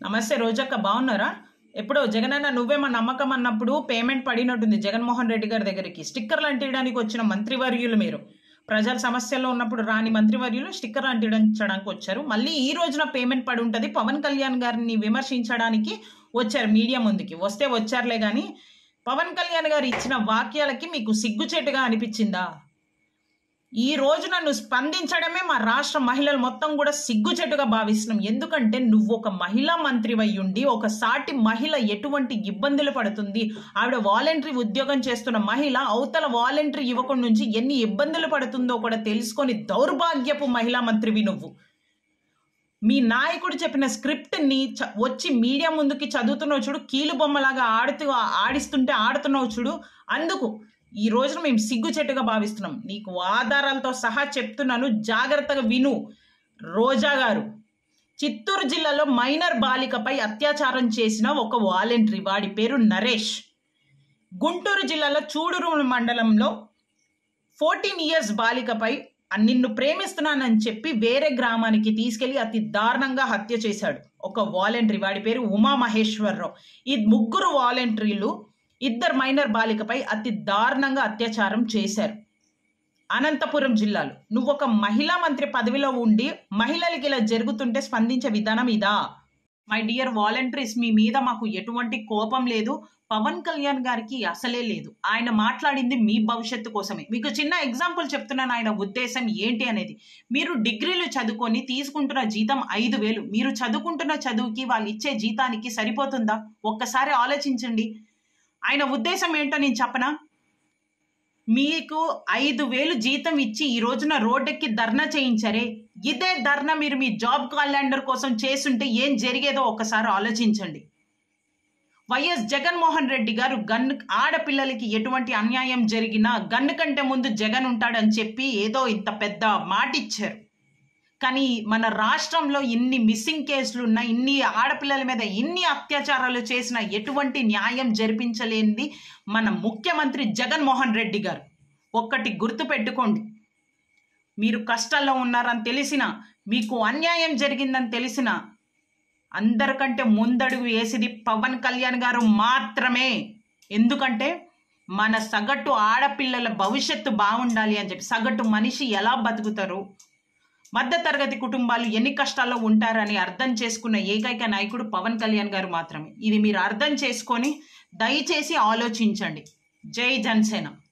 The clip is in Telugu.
నమస్తే రోజక్క బాగున్నారా ఎప్పుడో జగనన్న నువ్వే మా నమ్మకం అన్నప్పుడు పేమెంట్ పడినట్టుంది జగన్మోహన్ రెడ్డి గారి దగ్గరికి స్టిక్కర్లు అంటించడానికి వచ్చిన మంత్రివర్యులు మీరు ప్రజల సమస్యల్లో ఉన్నప్పుడు రాని మంత్రివర్యులు స్టిక్కర్లు అంటించడానికి వచ్చారు మళ్ళీ ఈ రోజున పేమెంట్ పడి ఉంటుంది పవన్ కళ్యాణ్ గారిని విమర్శించడానికి వచ్చారు మీడియా ముందుకి వస్తే వచ్చారులే కానీ పవన్ కళ్యాణ్ గారు ఇచ్చిన వాక్యాలకి మీకు సిగ్గుచేటుగా అనిపించిందా ఈ రోజు నన్ను స్పందించడమే మా రాష్ట్ర మహిళలు మొత్తం కూడా సిగ్గుచెట్టుగా భావిస్తున్నాం ఎందుకంటే నువ్వు ఒక మహిళా మంత్రి ఉండి ఒక సాటి మహిళ ఎటువంటి ఇబ్బందులు పడుతుంది ఆవిడ వాలంటరీ ఉద్యోగం చేస్తున్న మహిళ అవతల వాలంటరీ యువకుడి నుంచి ఎన్ని ఇబ్బందులు పడుతుందో కూడా తెలుసుకొని దౌర్భాగ్యపు మహిళా మంత్రివి నువ్వు మీ నాయకుడు చెప్పిన స్క్రిప్ట్ని చ- వచ్చి మీడియా ముందుకి చదువుతున్నావు చూడు కీలు బొమ్మలాగా ఆడుతూ ఆడిస్తుంటే ఆడుతున్నావు చూడు అందుకు ఈ రోజున మేము సిగ్గుచెట్టుగా భావిస్తున్నాం నీకు ఆధారాలతో సహా చెప్తున్నాను జాగ్రత్తగా విను రోజా గారు చిత్తూరు జిల్లాలో మైనర్ బాలికపై అత్యాచారం చేసిన ఒక వాలంటరీ వాడి పేరు నరేష్ గుంటూరు జిల్లాలో చూడూరు మండలంలో ఫోర్టీన్ ఇయర్స్ బాలికపై నిన్ను ప్రేమిస్తున్నానని చెప్పి వేరే గ్రామానికి తీసుకెళ్లి అతి దారుణంగా హత్య చేశాడు ఒక వాలంటరీ వాడి పేరు ఉమా మహేశ్వరరావు ఈ ముగ్గురు వాలంటరీలు ఇద్దరు మైనర్ బాలికపై అతి దారుణంగా అత్యాచారం చేశారు అనంతపురం జిల్లాలో నువ్వు ఒక మహిళా మంత్రి పదవిలో ఉండి మహిళలకి ఇలా జరుగుతుంటే స్పందించే విధానం ఇదా మై డియర్ వాలంటీర్స్ మీ మీద మాకు ఎటువంటి కోపం లేదు పవన్ కళ్యాణ్ గారికి అసలే లేదు ఆయన మాట్లాడింది మీ భవిష్యత్తు కోసమే మీకు చిన్న ఎగ్జాంపుల్ చెప్తున్నాను ఆయన ఉద్దేశం ఏంటి అనేది మీరు డిగ్రీలు చదువుకొని తీసుకుంటున్న జీతం ఐదు వేలు మీరు చదువుకుంటున్న చదువుకి వాళ్ళు ఇచ్చే జీతానికి సరిపోతుందా ఒక్కసారి ఆలోచించండి ఆయన ఉద్దేశం ఏంటో నేను చెప్పనా మీకు ఐదు వేలు జీతం ఇచ్చి ఈ రోజున రోడ్డెక్కి ధర్నా చేయించరే ఇదే ధర్నా మీరు మీ జాబ్ క్యాలెండర్ కోసం చేసుంటే ఏం జరిగేదో ఒకసారి ఆలోచించండి వైఎస్ జగన్మోహన్ రెడ్డి గారు గన్ ఆడపిల్లలకి ఎటువంటి అన్యాయం జరిగినా గన్ కంటే ముందు జగన్ ఉంటాడని చెప్పి ఏదో ఇంత పెద్ద మాట ఇచ్చారు కానీ మన రాష్ట్రంలో ఇన్ని మిస్సింగ్ కేసులు ఉన్న ఇన్ని ఆడపిల్లల మీద ఇన్ని అత్యాచారాలు చేసిన ఎటువంటి న్యాయం జరిపించలేనిది మన ముఖ్యమంత్రి జగన్మోహన్ రెడ్డి గారు ఒక్కటి గుర్తు పెట్టుకోండి మీరు కష్టాల్లో ఉన్నారని తెలిసిన మీకు అన్యాయం జరిగిందని తెలిసిన అందరికంటే ముందడుగు వేసేది పవన్ కళ్యాణ్ గారు మాత్రమే ఎందుకంటే మన సగటు ఆడపిల్లల భవిష్యత్తు బాగుండాలి అని చెప్పి సగటు మనిషి ఎలా బతుకుతారు మధ్యతరగతి కుటుంబాలు ఎన్ని కష్టాల్లో ఉంటారని అర్థం చేసుకున్న ఏకైక నాయకుడు పవన్ కళ్యాణ్ గారు మాత్రమే ఇది మీరు అర్థం చేసుకొని దయచేసి ఆలోచించండి జై జనసేన